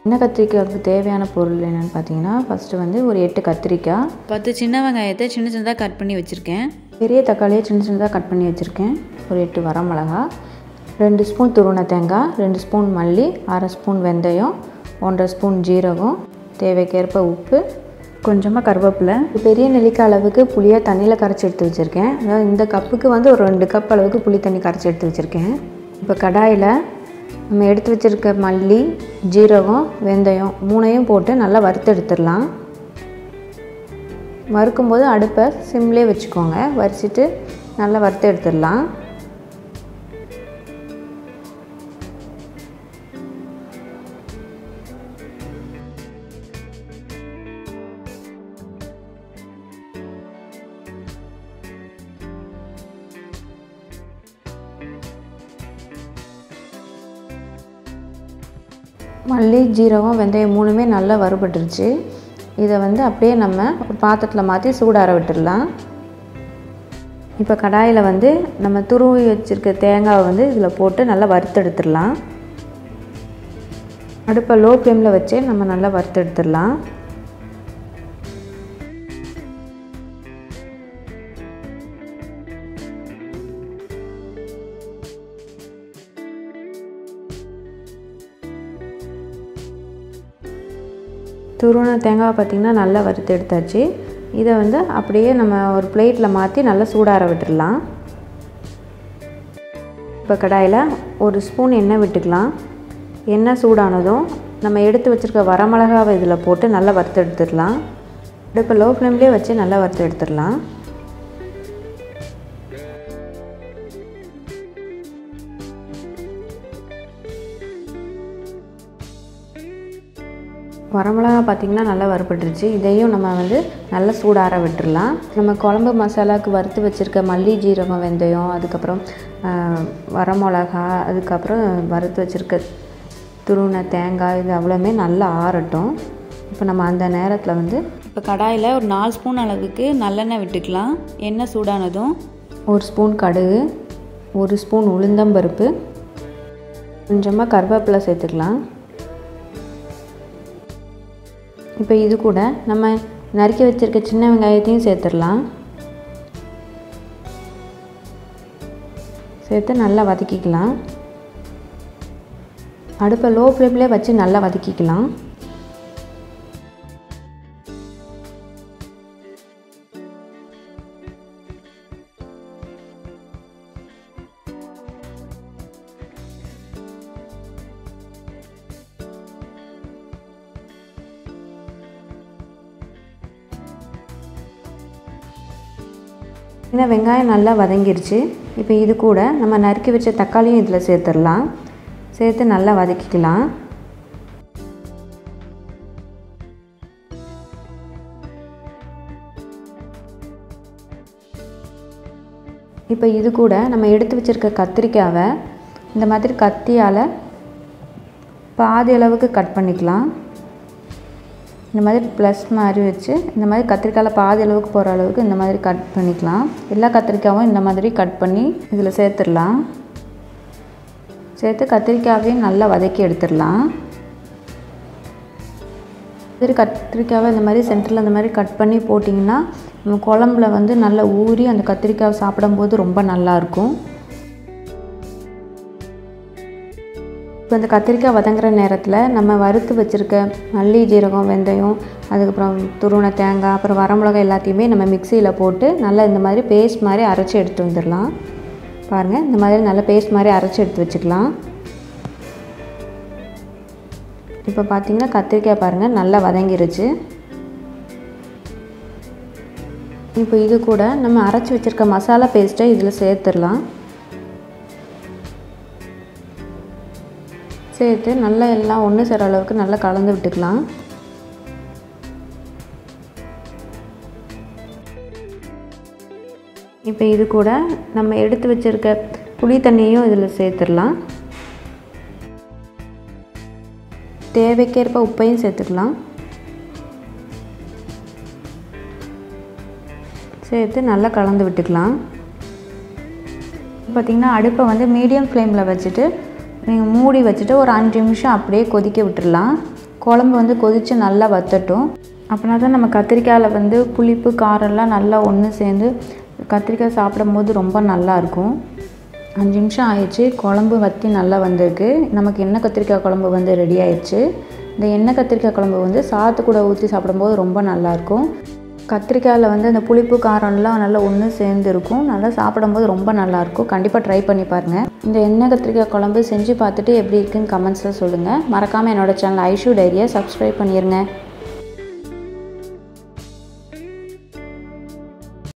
எண்ணெய் கத்திரிக்காய்க்கு தேவையான பொருள் என்னென்னு பார்த்தீங்கன்னா ஃபஸ்ட்டு வந்து ஒரு எட்டு கத்திரிக்காய் பத்து சின்ன வெங்காயத்தை சின்ன சின்னதாக கட் பண்ணி வச்சுருக்கேன் பெரிய தக்காளியை சின்ன சின்னதாக கட் பண்ணி வச்சுருக்கேன் ஒரு எட்டு வரமிளகா ரெண்டு ஸ்பூன் துருவன தேங்காய் ரெண்டு ஸ்பூன் மல்லி அரை ஸ்பூன் வெந்தயம் ஒன்றரை ஸ்பூன் ஜீரகம் தேவைக்கேற்ப உப்பு கொஞ்சமாக கருவேப்பிலை பெரிய நெல்லிக்காய் அளவுக்கு புளியை தண்ணியில் கரைச்சி எடுத்து வச்சுருக்கேன் அதாவது இந்த கப்புக்கு வந்து ஒரு ரெண்டு கப் அளவுக்கு புளி தண்ணி கரைச்சி எடுத்து வச்சுருக்கேன் இப்போ கடாயில் நம்ம எடுத்து வச்சுருக்க மல்லி ஜீரகம் வெந்தயம் மூணையும் போட்டு நல்லா வறுத்து எடுத்துடலாம் வறுக்கும்போது அடுப்பை சிம்லேயே வச்சுக்கோங்க வறுச்சிட்டு நல்லா வறுத்து எடுத்துடலாம் மல்லி ஜீரகம் வெந்தயம் மூணுமே நல்லா வறுபட்டுருச்சு இதை வந்து அப்படியே நம்ம ஒரு பாத்திரத்தில் மாற்றி சூடார விட்டுடலாம் இப்போ கடாயில் வந்து நம்ம துருவி வச்சுருக்க தேங்காவை வந்து இதில் போட்டு நல்லா வறுத்து எடுத்துடலாம் அடுப்பை லோ ஃப்ளேமில் வச்சே நம்ம நல்லா வறுத்து எடுத்துடலாம் துருவன தேங்காய் பார்த்திங்கன்னா நல்லா வறுத்து எடுத்தாச்சு இதை வந்து அப்படியே நம்ம ஒரு பிளேட்டில் மாற்றி நல்லா சூடார விட்டுடலாம் இப்போ கடாயில் ஒரு ஸ்பூன் எண்ணெய் விட்டுக்கலாம் எண்ணெய் சூடானதும் நம்ம எடுத்து வச்சுருக்க வரமிளகாவை இதில் போட்டு நல்லா வறுத்து எடுத்துடலாம் அடுப்பை லோ ஃப்ளேம்லேயே வச்சு நல்லா வறுத்து எடுத்துடலாம் வரமிளகா பார்த்திங்கன்னா நல்லா வறுபட்டுருச்சு இதையும் நம்ம வந்து நல்லா சூடார விட்டுடலாம் நம்ம குழம்பு மசாலாவுக்கு வறுத்து வச்சுருக்க மல்லி ஜீரகம் வெந்தயம் அதுக்கப்புறம் வரமிளகா அதுக்கப்புறம் வறுத்து வச்சுருக்க துருவின தேங்காய் இது அவ்வளோமே நல்லா ஆறட்டும் இப்போ நம்ம அந்த நேரத்தில் வந்து இப்போ கடாயில் ஒரு நாலு ஸ்பூன் அளவுக்கு நல்லெண்ணெய் விட்டுக்கலாம் எண்ணெய் சூடானதும் ஒரு ஸ்பூன் கடுகு ஒரு ஸ்பூன் உளுந்தம்பருப்பு கொஞ்சமாக கருவேப்பிலை சேர்த்துக்கலாம் இப்போ இது கூட நம்ம நறுக்கி வச்சுருக்க சின்ன வெங்காயத்தையும் சேர்த்துடலாம் சேர்த்து நல்லா வதக்கிக்கலாம் அடுப்பை லோ ஃப்ளேம்லேயே வச்சு நல்லா வதக்கிக்கலாம் இந்த வெங்காயம் நல்லா வதங்கிருச்சு இப்போ இது கூட நம்ம நறுக்கி வச்ச தக்காளியும் இதில் சேர்த்துடலாம் சேர்த்து நல்லா வதக்கிக்கலாம் இப்போ இது கூட நம்ம எடுத்து வச்சுருக்க கத்திரிக்காவை இந்த மாதிரி கத்தியால் பாதி அளவுக்கு கட் பண்ணிக்கலாம் இந்த மாதிரி ப்ளஸ் மாதிரி வச்சு இந்த மாதிரி கத்திரிக்காயில் பாதி அளவுக்கு போகிற அளவுக்கு இந்த மாதிரி கட் பண்ணிக்கலாம் எல்லா கத்திரிக்காயும் இந்த மாதிரி கட் பண்ணி இதில் சேர்த்துடலாம் சேர்த்து கத்திரிக்காயையும் நல்லா வதக்கி எடுத்துடலாம் சரி கத்திரிக்காவை இந்த மாதிரி சென்டரில் இந்த மாதிரி கட் பண்ணி போட்டிங்கன்னா நம்ம குழம்புல வந்து நல்லா ஊறி அந்த கத்திரிக்காவை சாப்பிடும்போது ரொம்ப நல்லாயிருக்கும் இப்போ இந்த கத்திரிக்காய் வதங்குற நேரத்தில் நம்ம வறுத்து வச்சுருக்க மல்லி ஜீரகம் வெந்தயம் அதுக்கப்புறம் துருவன தேங்காய் அப்புறம் வரமிளகாய் எல்லாத்தையுமே நம்ம மிக்சியில் போட்டு நல்லா இந்த மாதிரி பேஸ்ட் மாதிரி அரைச்சி எடுத்து வந்துடலாம் பாருங்கள் இந்த மாதிரி நல்லா பேஸ்ட் மாதிரி அரைச்சி எடுத்து வச்சுக்கலாம் இப்போ பார்த்தீங்கன்னா கத்திரிக்காய் பாருங்கள் நல்லா வதங்கிருச்சு இப்போ இது கூட நம்ம அரைச்சி வச்சுருக்க மசாலா பேஸ்ட்டை இதில் சேர்த்துடலாம் சேர்த்து நல்லா எல்லாம் ஒன்று சேர அளவுக்கு நல்லா கலந்து விட்டுக்கலாம் இப்போ இது கூட நம்ம எடுத்து வச்சுருக்க புளி தண்ணியும் இதில் சேர்த்துடலாம் தேவைக்கேற்ப உப்பையும் சேர்த்துக்கலாம் சேர்த்து நல்லா கலந்து விட்டுக்கலாம் பார்த்திங்கன்னா அடுப்பை வந்து மீடியம் ஃப்ளேமில் வச்சுட்டு நீங்கள் மூடி வச்சுட்டு ஒரு அஞ்சு நிமிஷம் அப்படியே கொதிக்க விட்டுடலாம் குழம்பு வந்து கொதித்து நல்லா வத்தட்டும் அப்படின்னா தான் நம்ம கத்திரிக்காயில் வந்து புளிப்பு காரம்லாம் நல்லா ஒன்று சேர்ந்து கத்திரிக்காய் சாப்பிடும்போது ரொம்ப நல்லாயிருக்கும் அஞ்சு நிமிஷம் ஆயிடுச்சு குழம்பு வற்றி நல்லா வந்திருக்கு நமக்கு எண்ணெய் கத்திரிக்காய் குழம்பு வந்து ரெடி ஆயிடுச்சு இந்த எண்ணெய் கத்திரிக்காய் குழம்பு வந்து சாத்து கூட ஊற்றி சாப்பிடும்போது ரொம்ப நல்லாயிருக்கும் கத்திரிக்காயில் வந்து அந்த புளிப்பு காரம்லாம் நல்லா ஒன்று சேர்ந்து இருக்கும் நல்லா சாப்பிடும்போது ரொம்ப நல்லாயிருக்கும் கண்டிப்பாக ட்ரை பண்ணி பாருங்கள் இந்த எண்ணெய் கத்திரிக்காய் குழம்பு செஞ்சு பார்த்துட்டு எப்படி இருக்குன்னு கமெண்ட்ஸில் சொல்லுங்கள் மறக்காமல் என்னோடய சேனல் ஐஷு டைரியை சப்ஸ்கிரைப் பண்ணிடுங்க